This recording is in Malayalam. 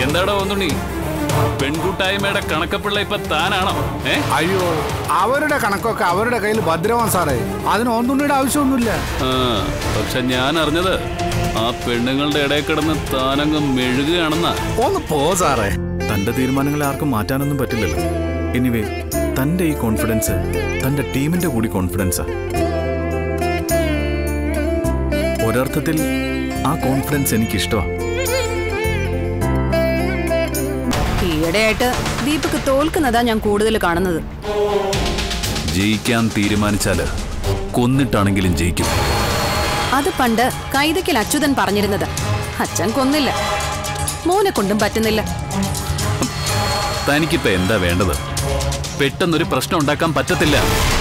എന്താടാ ഒന്നുണ്ണി പെൺകൂട്ടായ്മയുടെ കണക്കപ്പിള്ള ഇപ്പൊ താനാണോ ഏ അയ്യോ അവരുടെ കണക്കൊക്കെ അവരുടെ കയ്യിൽ ഭദ്രമാ സാറേ അതിന് ഒന്നുണ്ണിയുടെ ആവശ്യമൊന്നുമില്ല ആ പക്ഷെ ഞാൻ അറിഞ്ഞത് ആ പെണ്ണുങ്ങളുടെ ഇടയിൽ കിടന്ന് താനങ്ങ് മെഴുകുകയാണെന്നാ ഒന്ന് പോ സാറേ തന്റെ തീരുമാനങ്ങളെ ആർക്കും മാറ്റാനൊന്നും പറ്റില്ലല്ലോ എനിവേ തന്റെ ഈ കോൺഫിഡൻസ് തന്റെ ടീമിന്റെ കൂടി കോൺഫിഡൻസാ ഒരർത്ഥത്തിൽ ആ കോൺഫിഡൻസ് എനിക്കിഷ്ടമാണ് ഈയിടെയായിട്ട് ദീപക് തോൽക്കുന്നതാ ഞാൻ കൂടുതൽ കാണുന്നത് ജയിക്കാൻ തീരുമാനിച്ചാല് കൊന്നിട്ടാണെങ്കിലും ജയിക്കും അത് പണ്ട് കൈതയ്ക്കൽ അച്യുതൻ പറഞ്ഞിരുന്നത് അച്ഛൻ കൊന്നില്ല മോനെ കൊണ്ടും പറ്റുന്നില്ല തനിക്കിപ്പോ എന്താ വേണ്ടത് പെട്ടെന്നൊരു പ്രശ്നം ഉണ്ടാക്കാൻ പറ്റത്തില്ല